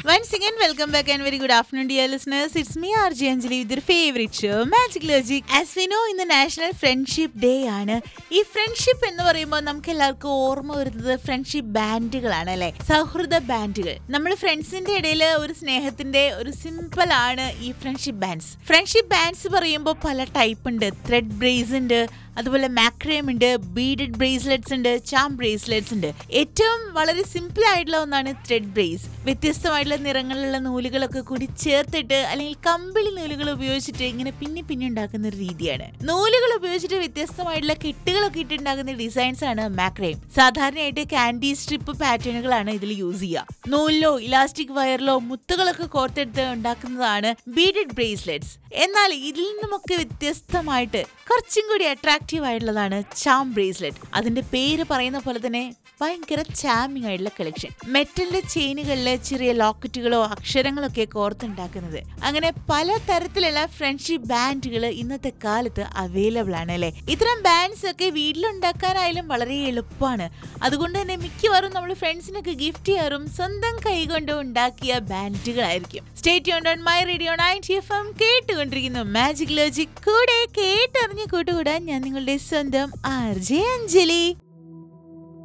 Once again, welcome back and very good afternoon, dear listeners. It's me, RJ Anjali, with your favorite show, Magic Logic. As we know, ഇന്ന് national friendship day ആണ് ഈ friendship എന്ന് പറയുമ്പോൾ നമുക്ക് എല്ലാവർക്കും ഓർമ്മ വരുന്നത് ഫ്രണ്ട്ഷിപ്പ് ബാൻഡുകളാണ് അല്ലെ സൗഹൃദ ബാൻഡുകൾ നമ്മൾ ഫ്രണ്ട്സിന്റെ ഇടയിൽ ഒരു സ്നേഹത്തിന്റെ ഒരു സിമ്പിൾ ആണ് ഈ ഫ്രണ്ട്ഷിപ്പ് ബാൻഡ്സ് ഫ്രണ്ട്ഷിപ്പ് ബാൻഡ്സ് പറയുമ്പോൾ പല ടൈപ്പ് ഉണ്ട് ത്രെഡ് ബ്രേസ് ഉണ്ട് അതുപോലെ മാക്രേം ഉണ്ട് ബീഡഡ് ബ്രേസ്ലെറ്റ്സ് ഉണ്ട് ചാം ബ്രേസ്ലെറ്റ്സ് ഉണ്ട് ഏറ്റവും വളരെ സിമ്പിൾ ആയിട്ടുള്ള ഒന്നാണ് ത്രെഡ് ബ്രേസ് വ്യത്യസ്തമായിട്ടുള്ള നിറങ്ങളിലുള്ള നൂലുകളൊക്കെ കൂടി ചേർത്തിട്ട് അല്ലെങ്കിൽ കമ്പിളി നൂലുകൾ ഉപയോഗിച്ചിട്ട് ഇങ്ങനെ പിന്നെ പിന്നെ ഉണ്ടാക്കുന്ന ഒരു രീതിയാണ് നൂലുകൾ ഉപയോഗിച്ചിട്ട് വ്യത്യസ്തമായിട്ടുള്ള കെട്ടുകളൊക്കെ ഇട്ടുണ്ടാക്കുന്ന ഡിസൈൻസ് ആണ് മാക്രേം സാധാരണയായിട്ട് കാൻഡി സ്ട്രിപ്പ് പാറ്റേണുകളാണ് ഇതിൽ യൂസ് ചെയ്യുക നൂലിലോ ഇലാസ്റ്റിക് വയറിലോ മുത്തുകളൊക്കെ കോർത്തെടുത്ത് ഉണ്ടാക്കുന്നതാണ് ബീഡഡ് ബ്രേസ്ലെറ്റ്സ് എന്നാൽ ഇതിൽ നിന്നുമൊക്കെ വ്യത്യസ്തമായിട്ട് കുറച്ചും കൂടി അട്രാക്റ്റീവ് ആയിട്ടുള്ളതാണ് ചാം ബ്രേസ്ലെറ്റ് അതിന്റെ പേര് പറയുന്ന പോലെ തന്നെ ഭയങ്കര ചാമിങ് ആയിട്ടുള്ള കളക്ഷൻ മെറ്റലിന്റെ ചെയിനുകളിൽ ചെറിയ ലോക്കറ്റുകളോ അക്ഷരങ്ങളോ ഒക്കെ കോർത്തുണ്ടാക്കുന്നത് അങ്ങനെ പല തരത്തിലുള്ള ഫ്രണ്ട്ഷിപ്പ് ബാൻഡുകൾ ഇന്നത്തെ കാലത്ത് അവൈലബിൾ ആണ് അല്ലെ ഇത്തരം ബാൻഡ്സ് ഒക്കെ വീട്ടിലുണ്ടാക്കാനായാലും വളരെ എളുപ്പമാണ് അതുകൊണ്ട് തന്നെ മിക്കവാറും നമ്മൾ ഫ്രണ്ട്സിനൊക്കെ ഗിഫ്റ്റ് ചെയ്യാറും സ്വന്തം കൈകൊണ്ട് ഉണ്ടാക്കിയ ബാൻഡുകളായിരിക്കും stay on my radio ninety F M കേട്ടുകൊണ്ടിരിക്കുന്നു മാജിക് ലോജിക് കൂടെ കേട്ടറിഞ്ഞ് കൂട്ടുകൂടാൻ ഞാൻ നിങ്ങളുടെ സ്വന്തം ആർ ജെ അഞ്ജലി